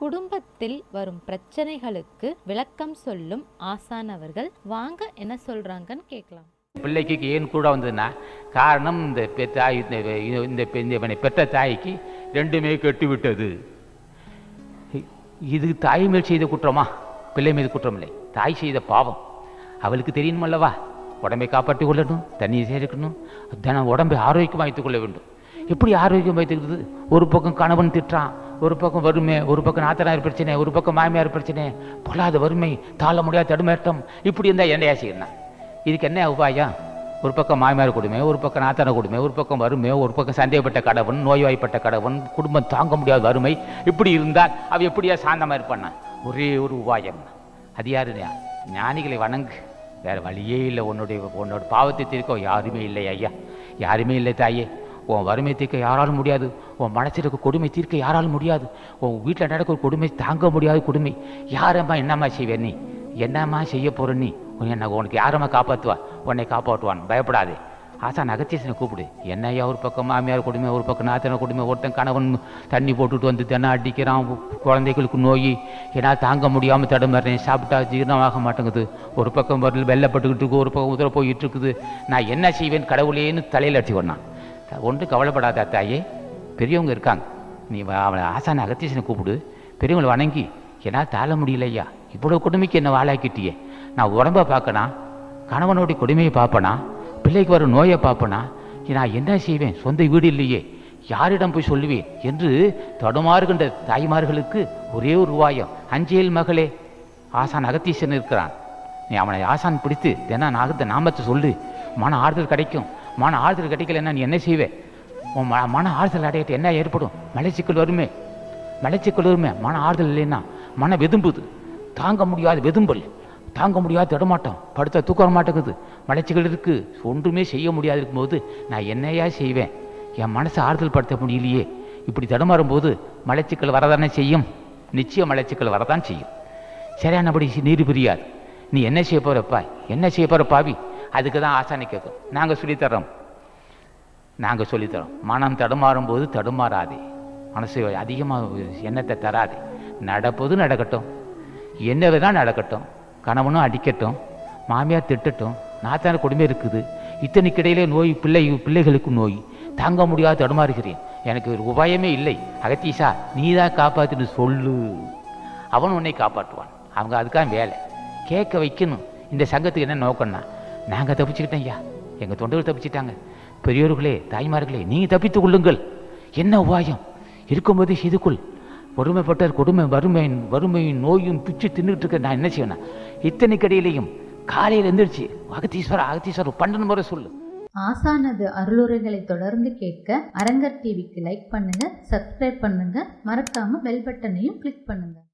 குடும்பத்தில் வரும் பிரச்சனைகளுக்கு விளக்கம் சொல்லும் ஆசானவர்கள் வாங்க என்ன சொல்றாங்கன்னு கேட்கலாம் பிள்ளைக்கு ஏன் கூட வந்ததுன்னா காரணம் இந்த பெ- தாய் இந்த இந்த பெ- இந்த இவனை பெற்ற தாய்க்கு ரெண்டுமே கெட்டு விட்டது இது தாய் மேல் செய்த குற்றமா பிள்ளை மீது குற்றம் இல்லை தாய் செய்த பாவம் அவளுக்கு தெரியணுமல்லவா உடம்பை காப்பாற்றிக் கொள்ளணும் தண்ணியை சேர்க்கணும் தினம் உடம்பை ஆரோக்கியமாக வைத்துக் கொள்ள வேண்டும் எப்படி ஆரோக்கியம் வைத்துக்கிறது ஒரு பக்கம் கணவன் திட்டுறான் ஒரு பக்கம் வறுமை ஒரு பக்கம் நாத்தனார் பிரச்சனை ஒரு பக்கம் மாமியார் பிரச்சனை பொல்லாத வறுமை தாழ முடியாத தடுமாற்றம் இப்படி இருந்தால் என்னையா செய்யணும் இதுக்கு என்ன உபாயம் ஒரு பக்கம் மாமியார் கொடுமை ஒரு பக்கம் நாத்தன கொடுமை ஒரு பக்கம் வறுமை ஒரு பக்கம் சந்தேகப்பட்ட கடவன் நோய்வாய்ப்பட்ட கடவன் குடும்பம் தாங்க முடியாத வறுமை இப்படி இருந்தால் அவ எப்படியா சாந்தமாக இருப்பான்னா ஒரே ஒரு உபாயம் அது யாரு냐 ஞானிகளை வணங்கு வேற வழியே இல்லை உன்னுடைய உன்னோட பாவத்தை தீர்க்க யாருமே இல்லை ஐயா யாருமே இல்லை தாயே உன் வறுமை தீர்க்க யாராலும் முடியாது உன் மனசில் இருக்க கொடுமை தீர்க்க யாராலும் முடியாது உன் வீட்டில் நடக்கிற கொடுமை தாங்க முடியாத கொடுமை யாரம்மா என்னம்மா செய்வேன் நீ என்னம்மா செய்ய போற நீ உன்னை நான் உனக்கு யாரம்மா காப்பாற்றுவா உன்னை காப்பாற்றுவான் பயப்படாதே ஆசா நகத்தீசனை கூப்பிடு என்னையா ஒரு பக்கம் மாமியார் கொடுமை ஒரு பக்கம் நாத்தன கொடுமை ஒருத்தன் கணவன் தண்ணி போட்டுட்டு வந்து தினம் அடிக்கிறான் குழந்தைகளுக்கு நோய் ஏன்னா தாங்க முடியாமல் தடுமாறேன் சாப்பிட்டா ஜீரணமாக மாட்டேங்குது ஒரு பக்கம் வரல வெள்ளப்பட்டுக்கிட்டு இருக்கு ஒரு பக்கம் உதர போயிட்டு இருக்குது நான் என்ன செய்வேன் கடவுளேன்னு தலையில் அடிச்சு கொண்டான் ஒன்றும் கவலைப்படாத தாயே பெரியவங்க இருக்காங்க நீ வா- அவளை ஆசான அகத்தீசனை கூப்பிடு பெரியவங்களை வணங்கி என்னால் தாழ முடியலையா இவ்வளோ கொடுமைக்கு என்ன வாழாக்கிட்டியே நான் உடம்ப பார்க்கனா கணவனுடைய கொடுமையை பார்ப்பனா பிள்ளைக்கு வர நோயை பார்ப்பனா நான் என்ன செய்வேன் சொந்த வீடு இல்லையே யாரிடம் போய் சொல்லுவேன் என்று தடுமாறுகின்ற தாய்மார்களுக்கு ஒரே ஒரு உபாயம் அஞ்சேல் மகளே ஆசான் அகத்தீசன் இருக்கிறான் நீ அவனை ஆசான் பிடித்து தினம் நாகத்தை நாமத்தை சொல்லு மன ஆறுதல் கிடைக்கும் மன ஆறுதல் கிடைக்கலன்னா நீ என்ன செய்வே உன் ம மன ஆறுதல் அடையிட்டு என்ன ஏற்படும் மலைச்சிக்கல் வருமே மலைச்சிக்கல் வருமே மன ஆறுதல் இல்லைன்னா மன வெதும்புது தாங்க முடியாத வெதும்பல் தாங்க முடியாத தடமாட்டம் படுத்த தூக்க வர மாட்டேங்குது மலைச்சிக்கல் இருக்கு ஒன்றுமே செய்ய முடியாது இருக்கும்போது நான் என்னையா செய்வேன் என் மனசை ஆறுதல் படுத்த முடியலையே இப்படி தடுமாறும் போது மலைச்சிக்கல் வரதானே செய்யும் நிச்சயம் மலைச்சிக்கல் வரதான் செய்யும் சரியானபடி நீர் புரியாது நீ என்ன செய்ய போறப்பா என்ன செய்ய போற பாவி அதுக்கு தான் ஆசானி கேட்கும் நாங்கள் சொல்லித்தர்றோம் நாங்கள் சொல்லித்தரோம் மனம் தடுமாறும் போது தடுமாறாதே மனசு அதிகமாக எண்ணத்தை தராதே நடப்பது நடக்கட்டும் என்ன தான் நடக்கட்டும் கணவனும் அடிக்கட்டும் மாமியார் திட்டட்டும் நாத்தான கொடுமை இருக்குது இத்தனைக்கிடையிலே நோய் பிள்ளை பிள்ளைகளுக்கு நோய் தாங்க முடியாத தடுமாறுகிறேன் எனக்கு ஒரு உபாயமே இல்லை அகத்தீசா நீ தான் காப்பாத்துன்னு சொல்லு அவன் உன்னை காப்பாற்றுவான் அவங்க அதுக்காக வேலை கேட்க வைக்கணும் இந்த சங்கத்துக்கு என்ன நோக்கம்னா நாங்கள் தப்பிச்சுக்கிட்டோம் ஐயா எங்கள் தொண்டர்கள் தப்பிச்சிட்டாங்க பெரியோர்களே தாய்மார்களே நீங்கள் தப்பித்துக் கொள்ளுங்கள் என்ன உபாயம் இருக்கும்போது இதுக்குள் வறுமைப்பட்டார் கொடுமை வறுமை வறுமையும் நோயும் பிச்சு தின்னுட்டு இருக்க நான் என்ன செய்யணும் இத்தனை கடையிலையும் காலையில் எந்திரிச்சு அகத்தீஸ்வரர் அகத்தீஸ்வரர் பன்னெண்டு முறை சொல்லு ஆசானது அருளுரைகளை தொடர்ந்து கேட்க அரங்கர் டிவிக்கு லைக் பண்ணுங்க சப்ஸ்கிரைப் பண்ணுங்க மறக்காம பெல் பட்டனையும் கிளிக் பண்ணுங்க